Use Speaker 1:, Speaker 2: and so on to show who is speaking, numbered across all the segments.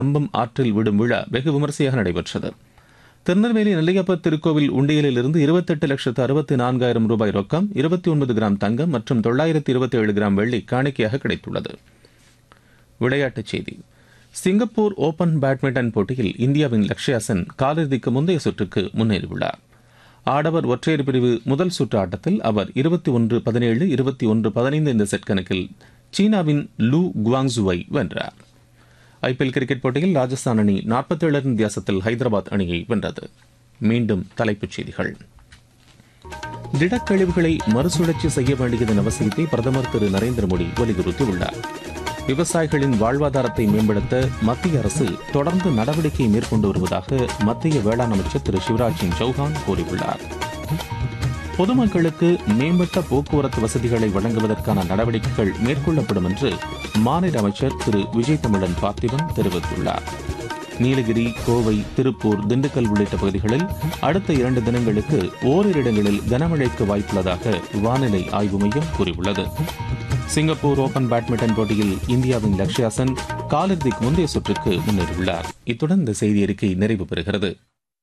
Speaker 1: கம்பம் ஆற்றில் விடும் விழா வெகு விமரிசையாக நடைபெற்றது திருநெல்வேலி நெல்லையப்பர் திருக்கோவில் உண்டியலில் இருந்து இருபத்தெட்டு லட்சத்து அறுபத்தி நான்காயிரம் ரூபாய் ரொக்கம் இருபத்தி ஒன்பது கிராம் தங்கம் மற்றும் தொள்ளாயிரத்து இருபத்தி ஏழு கிராம் வெள்ளி காணிக்கையாக கிடைத்துள்ளது விளையாட்டுச் செய்தி சிங்கப்பூர் ஓபன் பேட்மிண்டன் போட்டியில் இந்தியாவின் லக்ஷ்யா சென் காலிறுதிக்கு முந்தைய சுற்றுக்கு முன்னேறியுள்ளார் ஆடவர் ஒற்றையர் பிரிவு முதல் சுற்று ஆட்டத்தில் அவர் இருபத்தி ஒன்று பதினேழு இருபத்தி ஒன்று பதினைந்து இந்த செட் கணக்கில் சீனாவின் லூ குவாங்ஸுவை வென்றார் ஐபிஎல் கிரிக்கெட் போட்டியில் ராஜஸ்தான் அணி நாற்பத்தேழு ரன் வித்தியாசத்தில் ஹைதராபாத் அணியை வென்றது மீண்டும் தலைப்புச் செய்திகள் திடக்கழிவுகளை மறுசுழற்சி செய்ய வேண்டியதன் அவசியத்தை பிரதமர் திரு நரேந்திர மோடி வலியுறுத்தியுள்ளார் விவசாயிகளின் வாழ்வாதாரத்தை மேம்படுத்த மத்திய அரசு தொடர்ந்து நடவடிக்கை மேற்கொண்டு வருவதாக மத்திய வேளாண் அமைச்சர் திரு சிவராஜ் சிங் சௌஹான் கூறியுள்ளார் பொதுமக்களுக்கு மேம்பட்ட போக்குவரத்து வசதிகளை வழங்குவதற்கான நடவடிக்கைகள் மேற்கொள்ளப்படும் என்று மாநில அமைச்சர் திரு விஜய் தமிழன் பார்த்திபன் தெரிவித்துள்ளார் நீலகிரி கோவை திருப்பூர் திண்டுக்கல் உள்ளிட்ட பகுதிகளில் அடுத்த இரண்டு தினங்களுக்கு ஓரிரு இடங்களில் கனமழைக்கு வாய்ப்புள்ளதாக வானிலை ஆய்வு மையம் கூறியுள்ளது சிங்கப்பூர் ஓபன் பேட்மிண்டன் போட்டியில் இந்தியாவின் லக்ஷ்யா சென் காலிறுதிக்கு முந்தைய சுற்றுக்கு முன்னேறியுள்ளார் இத்துடன் இந்த செய்தி அறிக்கை நிறைவு பெறுகிறது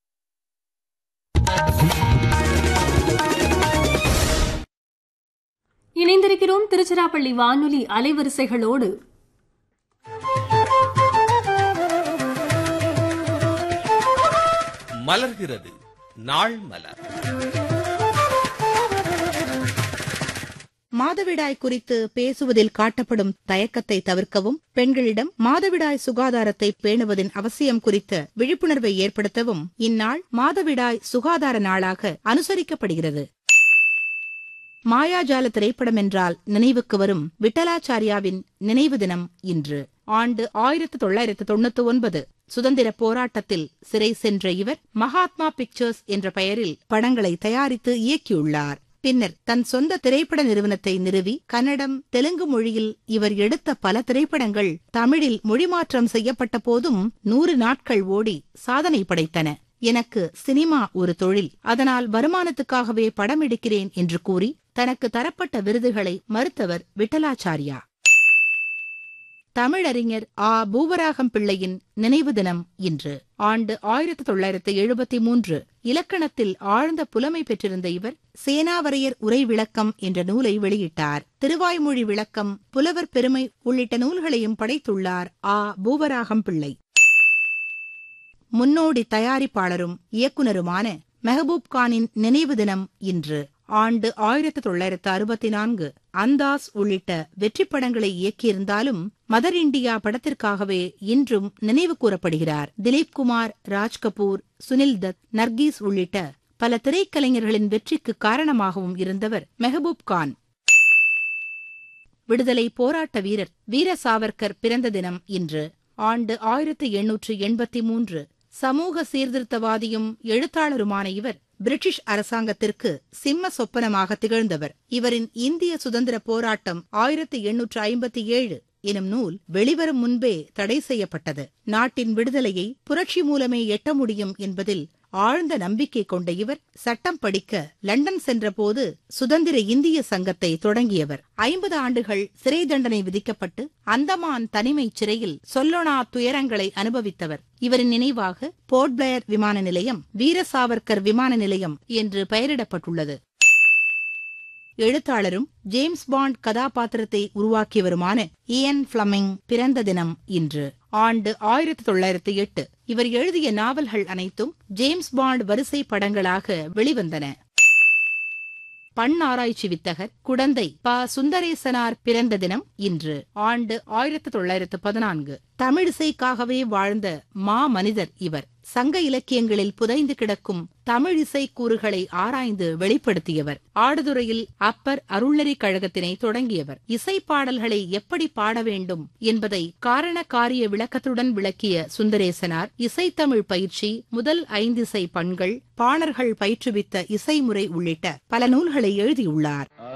Speaker 2: இணைந்திருக்கிறோம் திருச்சிராப்பள்ளி வானொலி அலைவரிசைகளோடு
Speaker 3: மலர்கிறது நாள் மலர்
Speaker 4: மாதவிடாய் குறித்து பேசுவதில் காட்டப்படும் தயக்கத்தை தவிர்க்கவும் பெண்களிடம் மாதவிடாய் சுகாதாரத்தை பேணுவதின் அவசியம் குறித்த விழிப்புணர்வை ஏற்படுத்தவும் இந்நாள் மாதவிடாய் சுகாதார நாளாக அனுசரிக்கப்படுகிறது மாயாஜால திரைப்படம் என்றால் நினைவுக்கு வரும் விட்டலாச்சாரியாவின் நினைவு தினம் இன்று ஆண்டு ஆயிரத்து தொள்ளாயிரத்து தொண்ணூத்தி ஒன்பது சுதந்திர போராட்டத்தில் சிறை சென்ற இவர் மகாத்மா பிக்சர்ஸ் என்ற பெயரில் படங்களை தயாரித்து இயக்கியுள்ளார் பின்னர் தன் சொந்த திரைப்பட நிறுவனத்தை நிறுவி கன்னடம் தெலுங்கு மொழியில் இவர் எடுத்த பல திரைப்படங்கள் தமிழில் மொழிமாற்றம் செய்யப்பட்ட போதும் நூறு நாட்கள் ஓடி சாதனை படைத்தன எனக்கு சினிமா ஒரு தொழில் அதனால் வருமானத்துக்காகவே படம் எடுக்கிறேன் என்று கூறி தனக்கு தரப்பட்ட விருதுகளை மறுத்தவர் விட்டலாச்சாரியா தமிழறிஞர் ஆ பூவராகம் பிள்ளையின் நினைவு தினம் இன்று ஆண்டு ஆயிரத்தி தொள்ளாயிரத்தி எழுபத்தி மூன்று இலக்கணத்தில் ஆழ்ந்த புலமை பெற்றிருந்த இவர் சேனாவரையர் உரை விளக்கம் என்ற நூலை வெளியிட்டார் திருவாய்மொழி விளக்கம் புலவர் பெருமை உள்ளிட்ட நூல்களையும் படைத்துள்ளார் ஆ பூவராகம் பிள்ளை முன்னோடி தயாரிப்பாளரும் இயக்குனருமான மெஹபூப் கானின் நினைவு தினம் இன்று ஆண்டு ஆயிரத்தி தொள்ளாயிரத்து அறுபத்தி நான்கு அந்தாஸ் உள்ளிட்ட வெற்றி படங்களை இயக்கியிருந்தாலும் மதர் இண்டியா படத்திற்காகவே இன்றும் நினைவு கூறப்படுகிறார் திலீப் குமார் ராஜ் கபூர் சுனில் தத் நர்கீஸ் உள்ளிட்ட பல திரைக்கலைஞர்களின் வெற்றிக்கு காரணமாகவும் இருந்தவர் மெஹபூப் கான் விடுதலை போராட்ட வீரர் வீர சாவர்கர் பிறந்த தினம் இன்று ஆண்டு ஆயிரத்து எண்ணூற்று எண்பத்தி மூன்று சமூக சீர்திருத்தவாதியும் எழுத்தாளருமான இவர் பிரிட்டிஷ் அரசாங்கத்திற்கு சிம்ம சொப்பனமாக திகழ்ந்தவர் இவரின் இந்திய சுதந்திர போராட்டம் ஆயிரத்தி எண்ணூற்று ஐம்பத்தி ஏழு எனும் நூல் வெளிவரும் முன்பே தடை செய்யப்பட்டது நாட்டின் விடுதலையை புரட்சி மூலமே எட்ட முடியும் என்பதில் ஆழ்ந்த நம்பிக்கை கொண்ட இவர் சட்டம் படிக்க லண்டன் சென்றபோது சுதந்திர இந்திய சங்கத்தை தொடங்கியவர் ஐம்பது ஆண்டுகள் சிறை தண்டனை விதிக்கப்பட்டு அந்தமான் தனிமை சிறையில் சொல்லொணா துயரங்களை அனுபவித்தவர் இவரின் நினைவாக போர்ட் பிளேயர் விமான நிலையம் வீர சாவர்கர் விமான நிலையம் என்று பெயரிடப்பட்டுள்ளது எழுத்தாளரும் ஜேம்ஸ் பாண்ட் கதாபாத்திரத்தை உருவாக்கியவருமான இயன் பிளமிங் பிறந்த தினம் இன்று ஆண்டு ஆயிரத்தி தொள்ளாயிரத்தி எட்டு இவர் எழுதிய நாவல்கள் அனைத்தும் ஜேம்ஸ் பாண்ட் வரிசை படங்களாக வெளிவந்தன பண்ணாராய்ச்சி வித்தகர் குடந்தை ப சுந்தரேசனார் பிறந்த தினம் இன்று ஆண்டு ஆயிரத்தி தொள்ளாயிரத்து பதினான்கு தமிழிசைக்காகவே வாழ்ந்த மா மனிதர் இவர் சங்க இலக்கியங்களில் புதைந்து கிடக்கும் தமிழ் இசை கூறுகளை ஆராய்ந்து வெளிப்படுத்தியவர் ஆடுதுறையில் அப்பர் அருள்நெறி கழகத்தினை தொடங்கியவர் இசை பாடல்களை எப்படி பாட வேண்டும் என்பதை காரண காரிய விளக்கத்துடன் விளக்கிய சுந்தரேசனார் இசைத்தமிழ் பயிற்சி முதல் ஐந்திசை பண்கள் பாணர்கள் பயிற்றுவித்த இசைமுறை உள்ளிட்ட பல நூல்களை எழுதியுள்ளார்